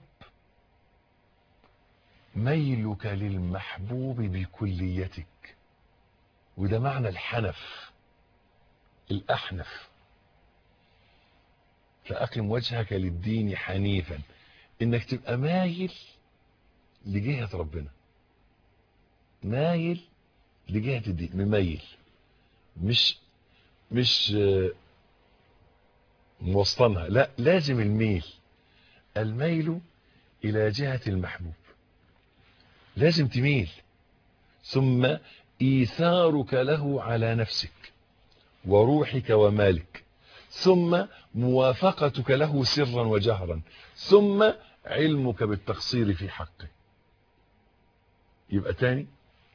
ميلك للمحبوب بكليتك وده معنى الحنف الأحنف فأقم وجهك للدين حنيفا إنك تبقى مايل لجهة ربنا مايل لجهة الدين مميل مش مش موسطنها لا لازم الميل الميل إلى جهة المحبوب لازم تميل ثم إيثارك له على نفسك وروحك ومالك ثم موافقتك له سرا وجهرا ثم علمك بالتقصير في حقه يبقى تاني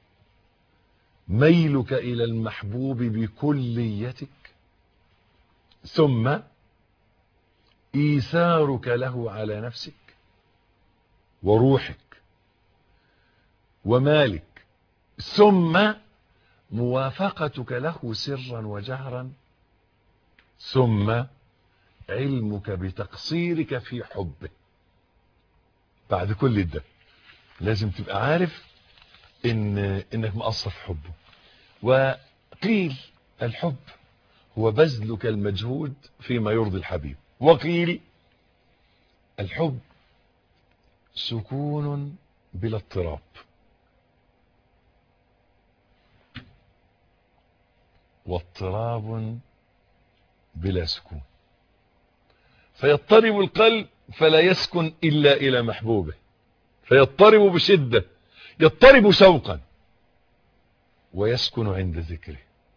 ميلك إلى المحبوب بكليتك ثم إيثارك له على نفسك وروحك ومالك ثم موافقتك له سرا وجهرا ثم علمك بتقصيرك في حبه بعد كل ده لازم تبقى عارف إن انك مقصر في حبه وقيل الحب هو بذلك المجهود فيما يرضي الحبيب وقيل الحب سكون بلا اضطراب واضطراب بلا سكون فيضطرب القلب فلا يسكن إلا إلى محبوبه فيضطرب بشدة يضطرب شوقا ويسكن عند ذكره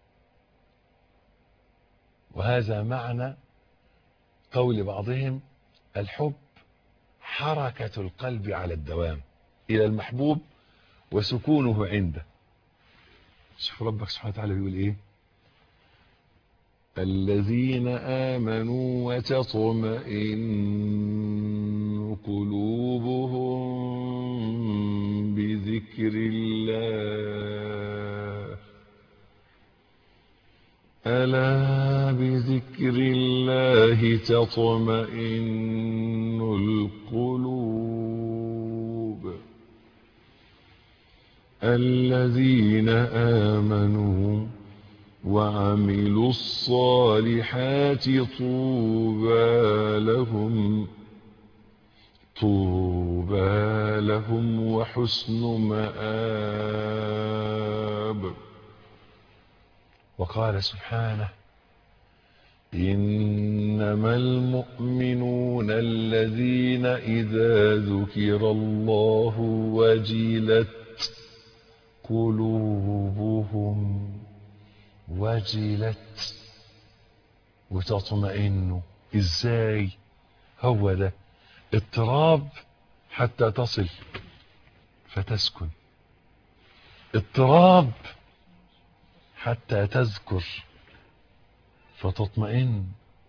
وهذا معنى قول بعضهم الحب حركة القلب على الدوام إلى المحبوب وسكونه عنده شوف ربك سبحانه وتعالى بيقول إيه الذين آمنوا وتطمئن قلوبهم بذكر الله ألا بذكر الله تطمئن القلوب الذين آمنوا وعملوا الصالحات طوبى لهم طوبى لهم وحسن مآب وقال سبحانه إنما المؤمنون الذين إذا ذكر الله وجلت قلوبهم وجلت وتطمئن ازاي هو ده اضطراب حتى تصل فتسكن اضطراب حتى تذكر فتطمئن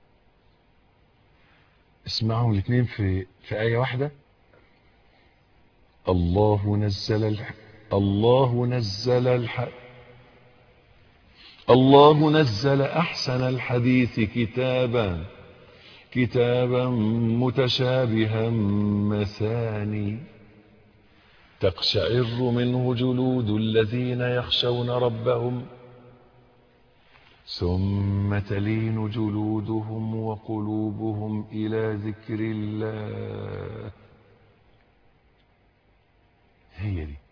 اسمعوا الاثنين في في آية واحدة الله نزل الح... الله نزل الح... الله نزل أحسن الحديث كتابا كتابا متشابها مثاني تقشعر منه جلود الذين يخشون ربهم ثم تلين جلودهم وقلوبهم إلى ذكر الله هي دي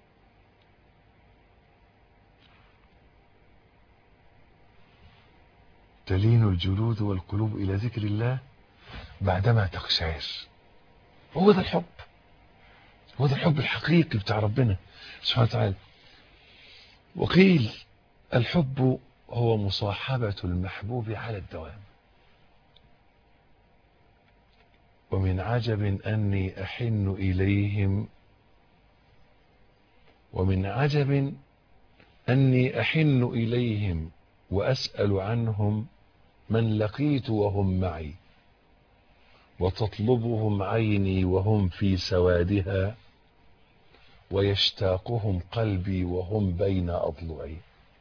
تلين الجلود والقلوب إلى ذكر الله بعدما تقشعر هو ده الحب هو ده الحب الحقيقي بتاع ربنا سبحانه وتعالى وقيل الحب هو مصاحبة المحبوب على الدوام ومن عجب أني أحن إليهم ومن عجب أني أحن إليهم وأسأل عنهم من لقيت وهم معي وتطلبهم عيني وهم في سوادها ويشتاقهم قلبي وهم بين أضلعي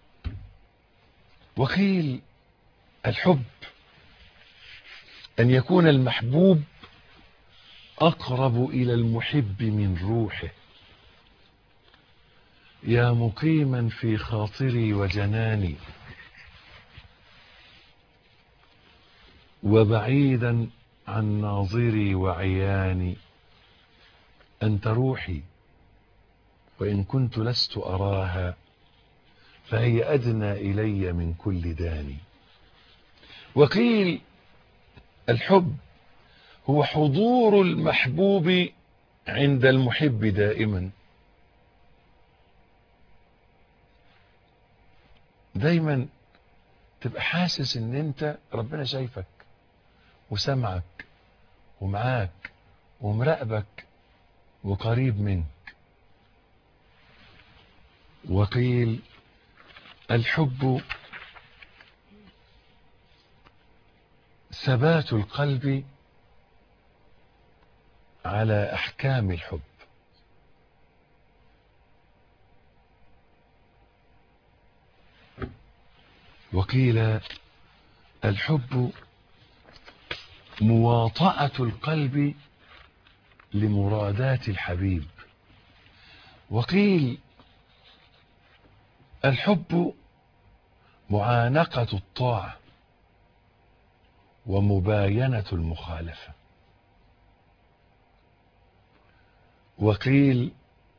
وقيل الحب أن يكون المحبوب أقرب إلى المحب من روحه يا مقيما في خاطري وجناني وبعيدا عن ناظري وعياني أنت روحي وإن كنت لست أراها فهي أدنى إلي من كل داني وقيل الحب هو حضور المحبوب عند المحب دائما دايما تبقى حاسس ان انت ربنا شايفك وسمعك ومعاك ومراقبك وقريب منك وقيل الحب ثبات القلب على احكام الحب وقيل الحب مواطأة القلب لمرادات الحبيب وقيل الحب معانقة الطاعة ومباينة المخالفة وقيل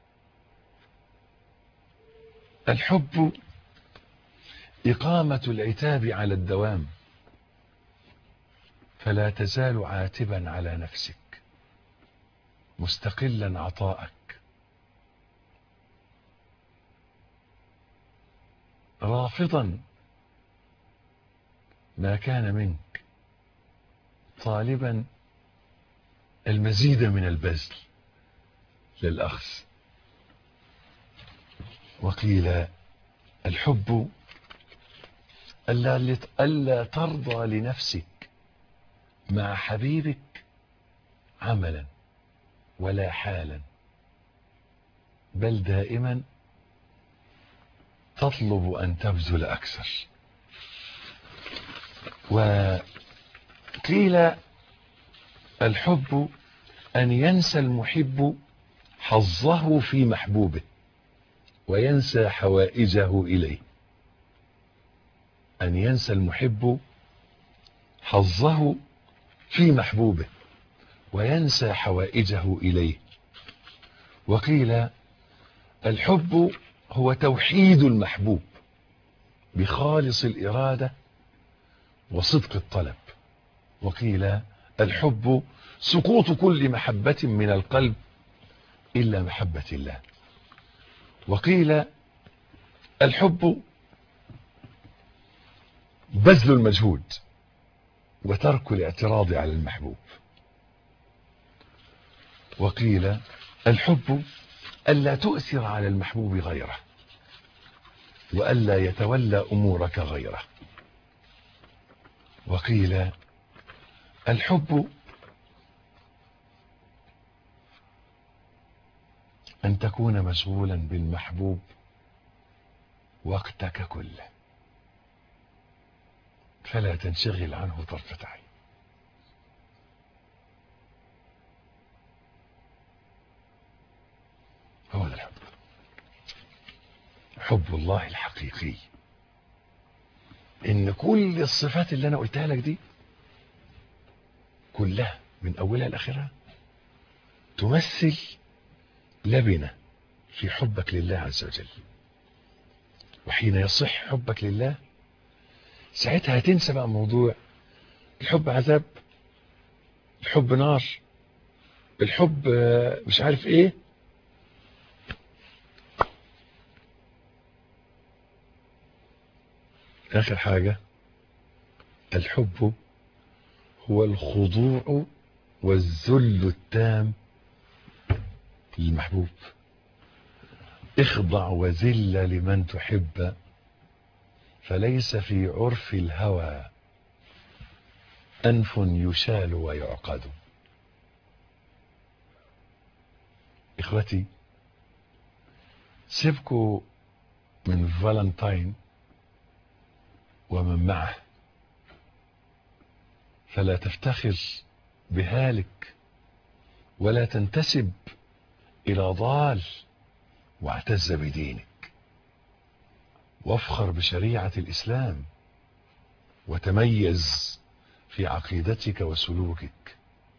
الحب إقامة العتاب على الدوام فلا تزال عاتبا على نفسك مستقلا عطاءك رافضا ما كان منك طالبا المزيد من البذل للأخذ وقيل الحب ألا, ألا ترضى لنفسك مع حبيبك عملا ولا حالا بل دائما تطلب أن تبذل أكثر وقيل الحب أن ينسى المحب حظه في محبوبه وينسى حوائجه إليه أن ينسى المحب حظه في محبوبه وينسى حوائجه إليه وقيل الحب هو توحيد المحبوب بخالص الإرادة وصدق الطلب وقيل الحب سقوط كل محبة من القلب إلا محبة الله وقيل الحب بذل المجهود وترك الاعتراض على المحبوب وقيل الحب ألا تؤثر على المحبوب غيره وألا يتولى أمورك غيره وقيل الحب أن تكون مشغولا بالمحبوب وقتك كله فلا تنشغل عنه طرفة عين هو ده الحب حب الله الحقيقي ان كل الصفات اللي انا قلتها لك دي كلها من اولها لاخرها تمثل لبنه في حبك لله عز وجل وحين يصح حبك لله ساعتها هتنسى بقى موضوع الحب عذاب الحب نار الحب مش عارف ايه اخر حاجة الحب هو الخضوع والذل التام للمحبوب اخضع وذل لمن تحب فليس في عرف الهوى أنف يشال ويعقد إخوتي سيبكوا من فالنتاين ومن معه فلا تفتخر بهالك ولا تنتسب إلى ضال واعتز بدينك وافخر بشريعة الإسلام وتميز في عقيدتك وسلوكك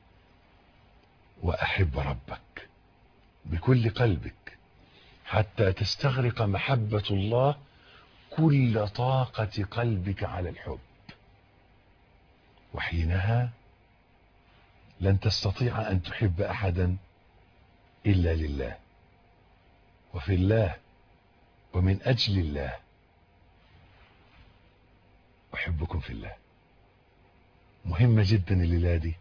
وأحب ربك بكل قلبك حتى تستغرق محبة الله كل طاقة قلبك على الحب وحينها لن تستطيع أن تحب أحدا إلا لله وفي الله ومن أجل الله أحبكم في الله مهمة جدا الليلة دي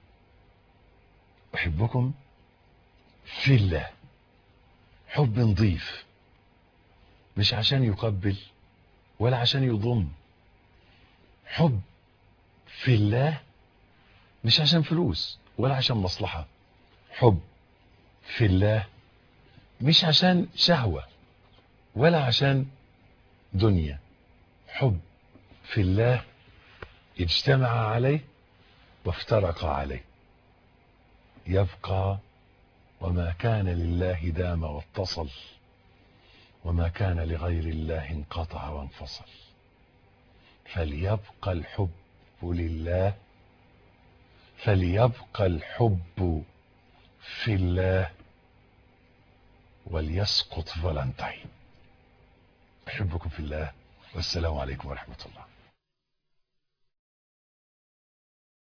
أحبكم في الله حب نظيف مش عشان يقبل ولا عشان يضم حب في الله مش عشان فلوس ولا عشان مصلحة حب في الله مش عشان شهوة ولا عشان دنيا حب في الله اجتمع عليه وافترق عليه يبقى وما كان لله دام واتصل وما كان لغير الله انقطع وانفصل فليبقى الحب لله فليبقى الحب في الله وليسقط فالنتين أحبكم في الله والسلام عليكم ورحمة الله